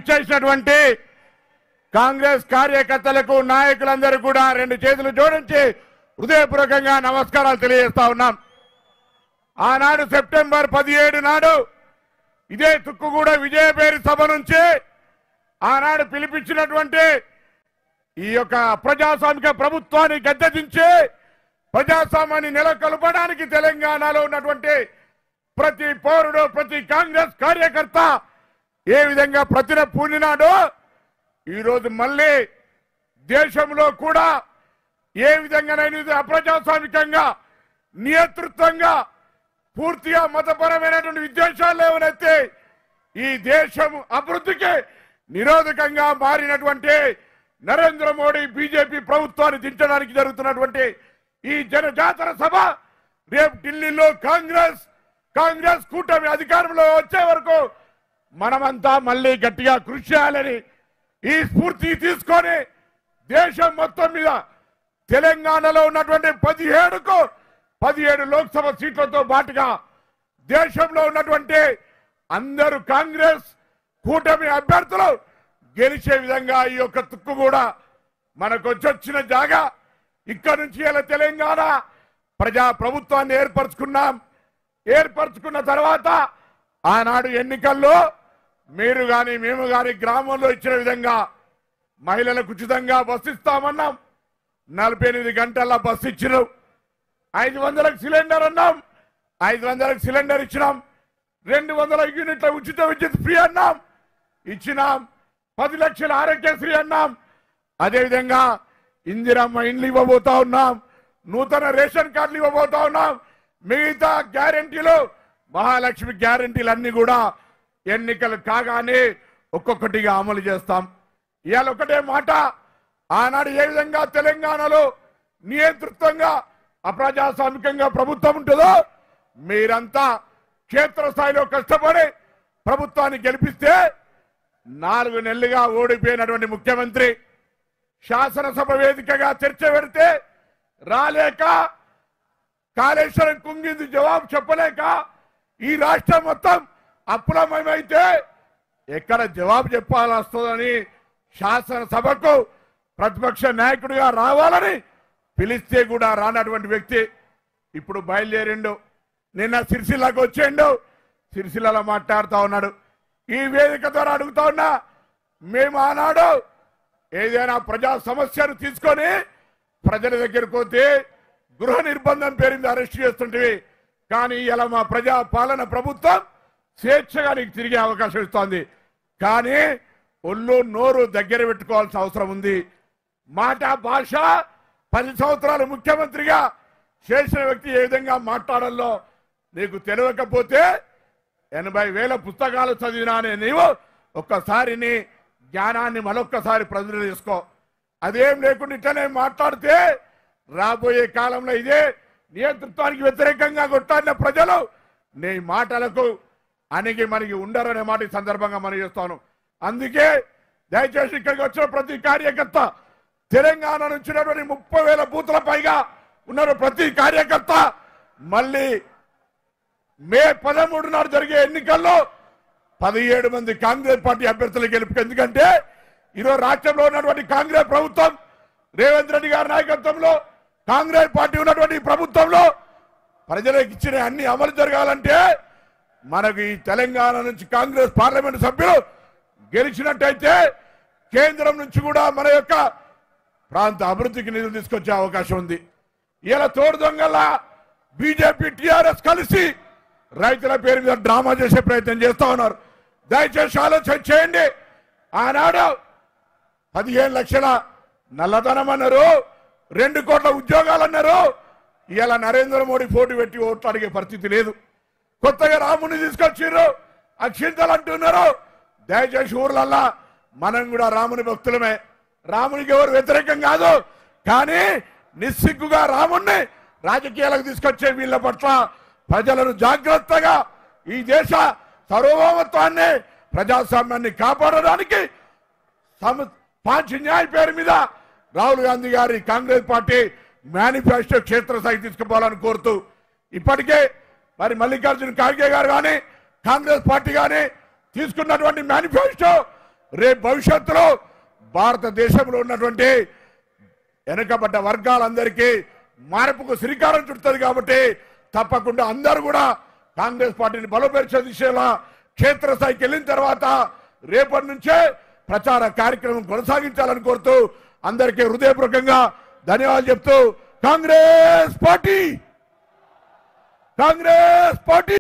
విచ్చేసినటువంటి కాంగ్రెస్ కార్యకర్తలకు నాయకులందరూ కూడా రెండు చేతులు జోడించి హృదయపూర్వకంగా నమస్కారాలు తెలియజేస్తా ఉన్నాం ఆనాడు సెప్టెంబర్ పదిహేడు నాడు ఇదే తుక్కుగూడ విజయపేరి సభ నుంచి ఆనాడు పిలిపించినటువంటి ఈ యొక్క ప్రజాస్వామిక ప్రభుత్వాన్ని గద్దెదించి ప్రజాస్వామ్యాన్ని నెలకొల్పడానికి తెలంగాణలో ఉన్నటువంటి ప్రతి పౌరుడు ప్రతి కాంగ్రెస్ కార్యకర్త ఏ విధంగా ప్రతిన పూనినాడో ఈరోజు మళ్ళీ దేశంలో కూడా ఏ విధంగానైనా ఇది అప్రజాస్వామికంగా నియంతృత్వంగా పూర్తిగా మతపరమైనటువంటి విద్వేషాలు లేవనైతే ఈ దేశం అభివృద్ధికి నిరోధకంగా మారినటువంటి నరేంద్ర మోడీ బీజేపీ ప్రభుత్వాన్ని దించడానికి జరుగుతున్నటువంటి ఈ జనజాతర సభ రేపు ఢిల్లీలో కాంగ్రెస్ కాంగ్రెస్ కూటమి అధికారంలో వచ్చే వరకు మనమంతా మళ్ళీ గట్టిగా కృషి చేయాలని ఈ స్ఫూర్తి తీసుకొని దేశం మొత్తం మీద తెలంగాణలో ఉన్నటువంటి పదిహేడుకు పదిహేడు లోక్సభ సీట్లతో పాటుగా దేశంలో ఉన్నటువంటి అందరూ కాంగ్రెస్ కూటమి అభ్యర్థులు గెలిచే విధంగా ఈ యొక్క తుక్కు కూడా మనకు వచ్చొచ్చిన జాగా ఇక్కడ నుంచి ఇలా తెలంగాణ ప్రజా ప్రభుత్వాన్ని ఏర్పరచుకున్నాం ఏర్పరచుకున్న తర్వాత ఆనాడు ఎన్నికల్లో మీరు గాని మేము గాని గ్రామంలో ఇచ్చిన విధంగా మహిళలకు ఉచితంగా బస్సు ఇస్తామన్నాం నలభై ఎనిమిది గంటల బస్సు ఇచ్చినాం ఐదు వందలకు సిలిండర్ అన్నాం ఐదు వందలకు సిలిండర్ ఇచ్చినాం రెండు వందల యూనిట్ల ఉచిత విద్యుత్ ఫ్రీ అన్నాం ఇచ్చినాం పది లక్షల ఆరోగ్యశ్రీ అన్నాం అదేవిధంగా ఇందిరమ్మ ఇండ్లు ఇవ్వబోతా ఉన్నాం నూతన రేషన్ కార్డులు ఇవ్వబోతా ఉన్నాం మిగతా గ్యారెంటీలు మహాలక్ష్మి గ్యారెంటీలు అన్ని కూడా ఎన్నికలు కాగానే ఒక్కొక్కటిగా అమలు చేస్తాం ఇవాళ ఒకటే మాట ఆనాడు ఏ విధంగా తెలంగాణలో నియంతృత్వంగా అప్రజాస్వామికంగా ప్రభుత్వం ఉంటుందో మీరంతా క్షేత్రస్థాయిలో కష్టపడి ప్రభుత్వాన్ని గెలిపిస్తే నాలుగు నెలలుగా ఓడిపోయినటువంటి ముఖ్యమంత్రి శాసనసభ వేదికగా చర్చ పెడితే రాలేక కాళేశ్వరం కుంగింది జవాబు చెప్పలేక ఈ రాష్ట్రం మొత్తం అప్పులమయమైతే ఎక్కడ జవాబు చెప్పాల్సి వస్తుందని శాసనసభకు ప్రతిపక్ష నాయకుడిగా రావాలని పిలిస్తే కూడా రానటువంటి వ్యక్తి ఇప్పుడు బయలుదేరిండు నిన్న సిరిసిల్లకు వచ్చిండు సిరిసిల్లలో మాట్లాడుతా ఉన్నాడు ఈ వేదిక ద్వారా అడుగుతా ఉన్నా మేము ఆనాడు ఏదైనా ప్రజా సమస్యను తీసుకొని ప్రజల దగ్గరికి పోతే గృహ నిర్బంధం పేరింది అరెస్ట్ చేస్తుంటివి కానీ ఇలా మా ప్రజా పాలన ప్రభుత్వం స్వేచ్ఛగా నీకు తిరిగే అవకాశం ఇస్తోంది కానీ ఒళ్ళు నోరు దగ్గర పెట్టుకోవాల్సిన అవసరం ఉంది మాట భాష పది సంవత్సరాలు ముఖ్యమంత్రిగా చేసిన వ్యక్తి ఏ విధంగా మాట్లాడాలో నీకు తెలియకపోతే ఎనభై వేల పుస్తకాలు చదివినానే నీవు ఒక్కసారి నీ జ్ఞానాన్ని మరొక్కసారి ప్రజలు చేసుకో అదేం లేకుండా ఇట్లనే మాట్లాడితే రాబోయే కాలంలో ఇదే నియంతృత్వానికి వ్యతిరేకంగా కొట్టాడిన ప్రజలు నీ మాటలకు అణిగి మనకి ఉండరనే మాట ఈ సందర్భంగా మనం చేస్తాను అందుకే దయచేసి ఇక్కడికి వచ్చిన ప్రతి కార్యకర్త తెలంగాణ నుంచి ఉన్నటువంటి ముప్పై వేల బూతుల పైగా ఉన్నారు ప్రతి కార్యకర్త మళ్ళీ మే పదమూడు నాడు జరిగే ఎన్నికల్లో పదిహేడు మంది కాంగ్రెస్ పార్టీ అభ్యర్థులు గెలుపు ఎందుకంటే ఈరోజు రాష్ట్రంలో ఉన్నటువంటి కాంగ్రెస్ ప్రభుత్వం రేవంత్ రెడ్డి గారి నాయకత్వంలో కాంగ్రెస్ పార్టీ ఉన్నటువంటి ఈ ప్రభుత్వంలో ప్రజలకు ఇచ్చిన అన్ని అమలు జరగాలంటే మనకు ఈ తెలంగాణ నుంచి కాంగ్రెస్ పార్లమెంట్ సభ్యులు గెలిచినట్టయితే కేంద్రం నుంచి కూడా మన యొక్క ప్రాంత అభివృద్ధికి నిధులు తీసుకొచ్చే అవకాశం ఉంది ఇలా తోడు దొంగల బీజేపీ టిఆర్ఎస్ కలిసి రైతుల పేరు మీద డ్రామా చేసే ప్రయత్నం చేస్తా ఉన్నారు దయచేసి ఆలోచన చేయండి ఆనాడు పదిహేను లక్షల నల్లధనం అన్నారు రెండు కోట్ల ఉద్యోగాలు అన్నారు ఇలా నరేంద్ర మోడీ పోటీ పెట్టి ఓట్లు అడిగే పరిస్థితి లేదు కొత్తగా రాముని తీసుకొచ్చిర్రు అక్షింతలు అంటున్నారు దయచేసి ఊర్లల్లా మనం కూడా రాముని భక్తులమే రామునికి ఎవరు వ్యతిరేకం కాదు కానీ నిస్సిగ్గుగా రాముణ్ణి రాజకీయాలకు తీసుకొచ్చే వీళ్ళ పట్ల ప్రజలను జాగ్రత్తగా ఈ దేశ సార్వభౌమత్వాన్ని ప్రజాస్వామ్యాన్ని కాపాడడానికి సమ- పాంచ్ న్యాయ పేరు మీద రాహుల్ గాంధీ గారి కాంగ్రెస్ పార్టీ మేనిఫెస్టో క్షేత్రస్థాయి తీసుకుపోవాలని కోరుతూ ఇప్పటికే మరి మల్లికార్జున ఖార్గే గారు కానీ కాంగ్రెస్ పార్టీ కానీ తీసుకున్నటువంటి మేనిఫెస్టో రేపు భవిష్యత్తులో భారతదేశంలో ఉన్నటువంటి వెనుకబడ్డ వర్గాలందరికీ మార్పుకు శ్రీకారం చుడుతుంది కాబట్టి తప్పకుండా అందరూ కూడా కాంగ్రెస్ పార్టీని బలోపేర్చే దిశలో క్షేత్రస్థాయికి వెళ్ళిన తర్వాత రేపటి నుంచే ప్రచార కార్యక్రమం కొనసాగించాలని కోరుతూ అందరికీ హృదయపూర్వకంగా ధన్యవాదాలు చెప్తూ కాంగ్రెస్ పార్టీ కాంగ్రెస్ పార్టీ